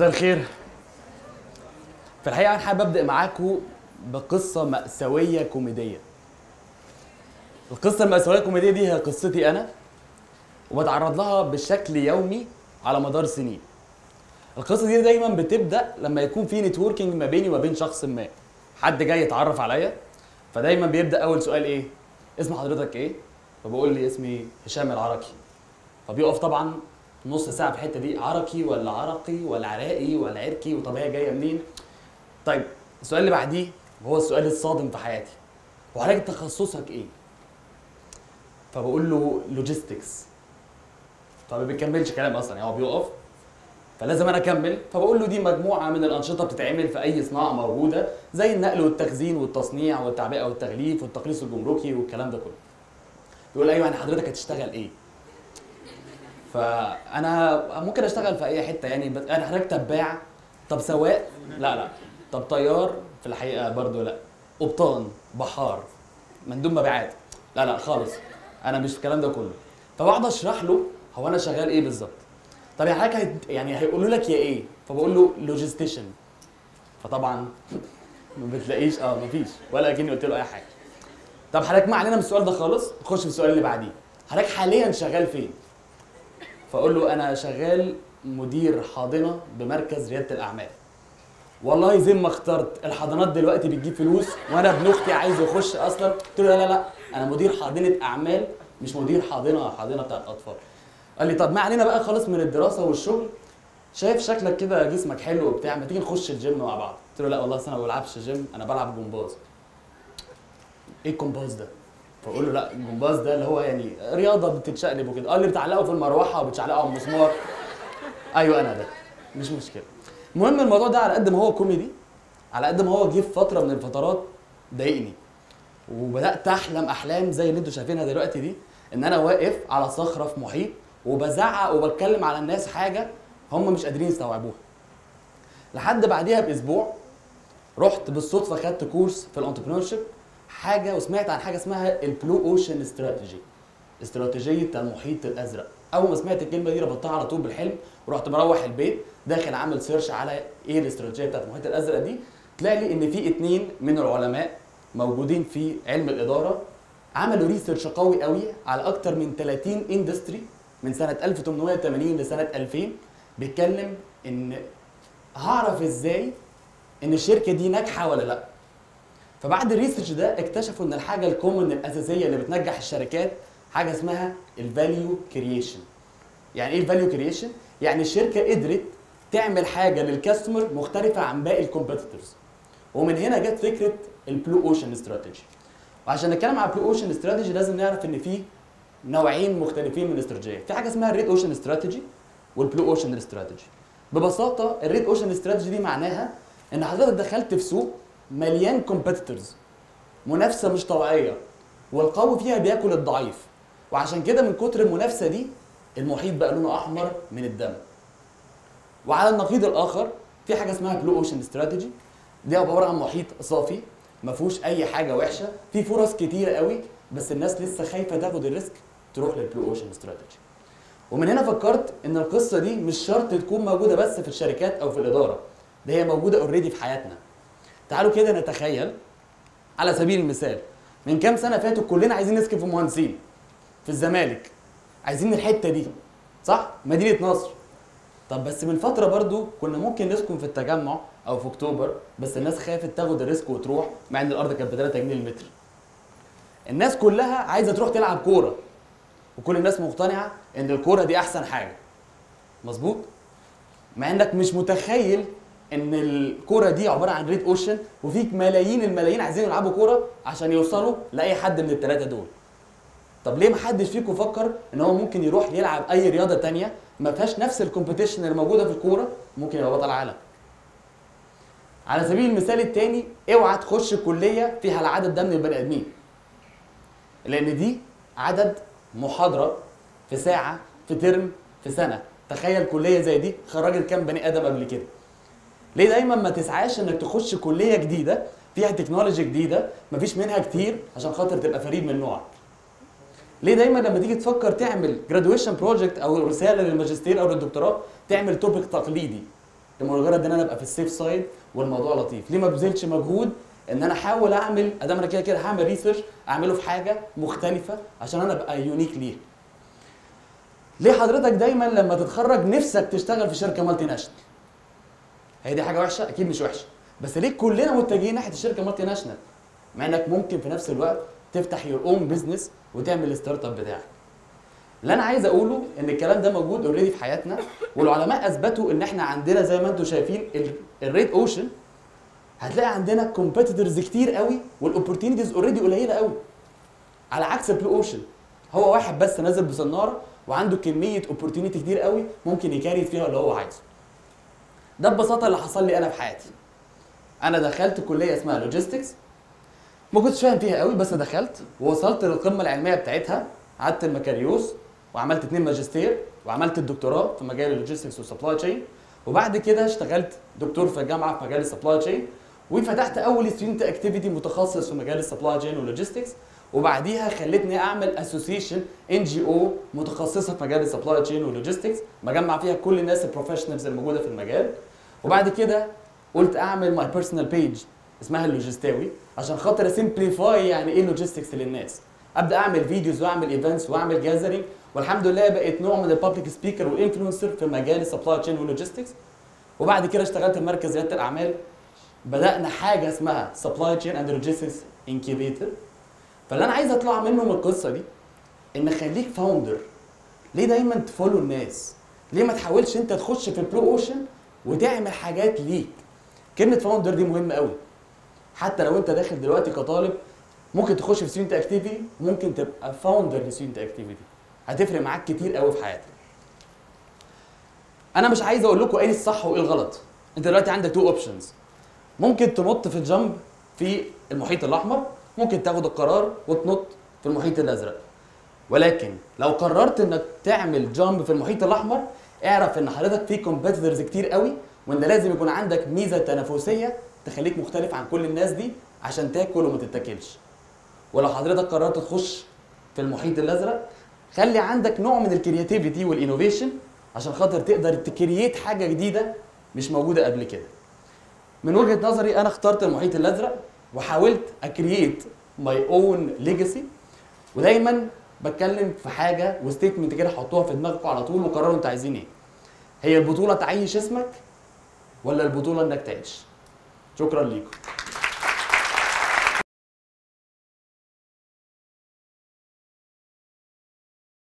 مساء الخير في الحقيقه انا حابب ابدا معاكم بقصه ماساويه كوميديه القصه الماساويه الكوميديه دي هي قصتي انا وبتعرض لها بشكل يومي على مدار سنين القصه دي دايما بتبدا لما يكون في نتوركينج ما بيني وما بين شخص ما حد جاي يتعرف عليا فدايما بيبدا اول سؤال ايه اسم حضرتك ايه فبقول لي اسمي هشام العرقي فبيقف طبعا نص ساعه في الحته دي عرقي ولا عرقي ولا عراقي ولا عركي وطب هي جايه منين طيب السؤال اللي بعديه وهو السؤال الصادم في حياتي هو حضرتك تخصصك ايه فبقول له لوجيستكس فما بيكملش كلام اصلا يعني هو بيقف فلازم انا اكمل فبقول له دي مجموعه من الانشطه بتتعمل في اي صناعه موجوده زي النقل والتخزين والتصنيع والتعبئه والتغليف والتقليص الجمركي والكلام ده كله يقول ايوه يعني حضرتك هتشتغل ايه فانا ممكن اشتغل في اي حته يعني بس انا حضرتك تباع طب سواق لا لا طب طيار في الحقيقه برضو لا قبطان بحار مندوب مبيعات لا لا خالص انا مش في الكلام ده كله فبقعد اشرح له هو انا شغال ايه بالظبط طب يا حضرتك هيد- يعني هيقولوا لك يا ايه فبقول له لوجيستيشن فطبعا ما بتلاقيش اه مفيش ولا اكني قلت له اي حاجه طب حضرتك ما علينا من السؤال ده خالص نخش في السؤال اللي بعديه حضرتك حاليا شغال فين فاقول له انا شغال مدير حاضنه بمركز رياده الاعمال والله زي ما اخترت الحضانات دلوقتي بتجيب فلوس وانا ابن اختي عايز يخش اصلا قلت له لا لا لا انا مدير حاضنه اعمال مش مدير حاضنه حاضنه بتاعت اطفال قال لي طب ما علينا بقى خالص من الدراسه والشغل شايف شكلك كده جسمك حلو وبتاع ما تيجي نخش الجيم مع بعض قلت له لا والله أصل انا ما بلعبش جيم انا بلعب جمباز ايه الجمباز ده فاقول له لا الجمباز ده اللي هو يعني رياضه بتتشقلب وكده قال لي بتعلقه في المروحه وبتشعلقه على المسمار ايوه انا ده مش مشكله المهم الموضوع ده على قد ما هو كوميدي على قد ما هو جه في فتره من الفترات ضايقني وبدات احلم احلام زي اللي انتوا شايفينها دلوقتي دي ان انا واقف على صخره في محيط وبزعق وبتكلم على الناس حاجه هم مش قادرين يستوعبوها لحد بعديها باسبوع رحت بالصدفه خدت كورس في الانتربرينور حاجه وسمعت عن حاجه اسمها البلو اوشن استراتيجي استراتيجيه المحيط الازرق اول ما سمعت الكلمه دي ربطتها على طول بالحلم ورحت مروح البيت داخل عامل سيرش على ايه الاستراتيجيه بتاعت المحيط الازرق دي طلع لي ان في اتنين من العلماء موجودين في علم الاداره عملوا ريسيرش قوي قوي على اكتر من 30 اندستري من سنه 1880 لسنه 2000 بيتكلم ان هعرف ازاي ان الشركه دي ناجحه ولا لا فبعد الريسيرش ده اكتشفوا ان الحاجه الكومن الاساسيه اللي بتنجح الشركات حاجه اسمها الفاليو كرييشن يعني ايه الفاليو كرييشن يعني الشركه قدرت تعمل حاجه للكاستمر مختلفه عن باقي الكومبيتيتورز ومن هنا جت فكره البلو اوشن استراتيجي وعشان نتكلم على البلو اوشن استراتيجي لازم نعرف ان في نوعين مختلفين من الاستراتيجيه في حاجه اسمها الريد اوشن استراتيجي والبلو اوشن استراتيجي ببساطه الريد اوشن استراتيجي دي معناها ان حضرتك دخلت في سوق مليان كومبيتيتورز منافسه مش طبيعيه والقوي فيها بياكل الضعيف وعشان كده من كتر المنافسه دي المحيط بقى لونه احمر من الدم وعلى النقيض الاخر في حاجه اسمها بلو اوشن استراتيجي دي عباره عن محيط صافي ما فيهوش اي حاجه وحشه في فرص كتيره قوي بس الناس لسه خايفه تاخد الريسك تروح للبلو اوشن استراتيجي ومن هنا فكرت ان القصه دي مش شرط تكون موجوده بس في الشركات او في الاداره ده هي موجوده اوريدي في حياتنا تعالوا كده نتخيل على سبيل المثال من كام سنه فاتوا كلنا عايزين نسكن في مهندسين في الزمالك عايزين الحته دي صح مدينه نصر طب بس من فتره برضو كنا ممكن نسكن في التجمع او في اكتوبر بس الناس خافت تاخد الريسك وتروح مع ان الارض كانت ب 3 جنيه المتر الناس كلها عايزه تروح تلعب كوره وكل الناس مقتنعه ان الكوره دي احسن حاجه مظبوط مع انك مش متخيل ان الكوره دي عباره عن ريد اوشن وفيك ملايين الملايين عايزين يلعبوا كوره عشان يوصلوا لاي حد من الثلاثه دول طب ليه محدش فيكم فكر ان هو ممكن يروح يلعب اي رياضه تانية ما فيهاش نفس الكومبيتيشن اللي موجوده في الكوره ممكن يبقى بطل عالم على سبيل المثال التاني اوعى تخش كليه فيها العدد ده من البني ادمين لان دي عدد محاضره في ساعه في ترم في سنه تخيل كليه زي دي خرجت كام بني ادم قبل كده ليه دايما ما تسعاش انك تخش كليه جديده فيها تكنولوجي جديده مفيش منها كتير عشان خاطر تبقى فريد من نوعك ليه دايما لما تيجي تفكر تعمل جرادويشن بروجكت او رساله للماجستير او للدكتوراه تعمل توبيك تقليدي لمجرد ان انا ابقى في السيف سايد والموضوع لطيف ليه ما بذلش مجهود ان انا احاول اعمل ادام انا كده كده هعمل ريسيرش اعمله في حاجه مختلفه عشان انا ابقى يونيك ليها ليه حضرتك دايما لما تتخرج نفسك تشتغل في شركه مالتي ناشونال هي دي حاجه وحشه اكيد مش وحشه بس ليه كلنا متجهين ناحيه الشركه مالتي ناشونال مع انك ممكن في نفس الوقت تفتح يور اون بزنس وتعمل الستارت اب بتاعك اللي انا عايز اقوله ان الكلام ده موجود اوريدي في حياتنا والعلماء اثبتوا ان احنا عندنا زي ما انتم شايفين الريد اوشن هتلاقي عندنا كومبيتيتورز كتير قوي والاوبورتيونيتيز اوريدي قليله قوي على عكس البلو اوشن هو واحد بس نازل بصناره وعنده كميه اوبورتيونيتي كتير قوي ممكن يكاري فيها اللي هو عايزه ده ببساطه اللي حصل لي انا في حياتي انا دخلت كليه اسمها لوجيستكس ما كنتش فاهم فيها قوي بس دخلت ووصلت للقمه العلميه بتاعتها قعدت المكاريوس وعملت اتنين ماجستير وعملت الدكتوراه في مجال اللوجيستكس والسبلاي تشين وبعد كده اشتغلت دكتور في الجامعه في مجال السبلاي تشين وفتحت اول ستودنت اكتيفيتي متخصص في مجال السبلاي تشين واللوجيستكس وبعديها خلتني اعمل اسوسيشن ان جي او متخصصه في مجال السبلاي تشين واللوجيستكس بجمع فيها كل الناس البروفيشنالز الموجوده في المجال وبعد كده قلت اعمل ماي بيرسونال بيج اسمها اللوجستاوي عشان خاطر اسمبليفاي يعني ايه لوجيستكس للناس ابدا اعمل فيديوز واعمل ايفنتس واعمل جاذرينج والحمد لله بقيت نوع من البابليك سبيكر وانفلونسر في مجال السبلاي تشين واللوجيستكس وبعد كده اشتغلت في مركز رياده الاعمال بدانا حاجه اسمها سبلاي تشين اند لوجيستكس انكيبيتور فاللي انا عايز اطلع منه من القصه دي ان خليك فاوندر ليه دايما تفولو الناس ليه ما تحاولش انت تخش في البلو اوشن وتعمل حاجات ليك كلمه فاوندر دي مهمه قوي حتى لو انت داخل دلوقتي كطالب ممكن تخش في ستودنت اكتيفيتي ممكن تبقى فاوندر لستودنت اكتيفيتي هتفرق معاك كتير قوي في حياتك انا مش عايز اقول لكم ايه الصح وايه الغلط انت دلوقتي عندك تو اوبشنز ممكن تنط في الجامب في المحيط الاحمر ممكن تاخد القرار وتنط في المحيط الازرق ولكن لو قررت انك تعمل جامب في المحيط الاحمر اعرف ان حضرتك في كومبيتيتورز كتير قوي وان لازم يكون عندك ميزه تنافسيه تخليك مختلف عن كل الناس دي عشان تاكل وما تتاكلش ولو حضرتك قررت تخش في المحيط الازرق خلي عندك نوع من الكرياتيفيتي والانوفيشن عشان خاطر تقدر تكرييت حاجه جديده مش موجوده قبل كده من وجهه نظري انا اخترت المحيط الازرق وحاولت اكرييت ماي اون ليجاسي ودايما بتكلم في حاجه وستيتمنت كده حطوها في دماغكم على طول وقرروا انتوا عايزين ايه هي البطوله تعيش اسمك ولا البطوله انك تعيش شكرا ليكم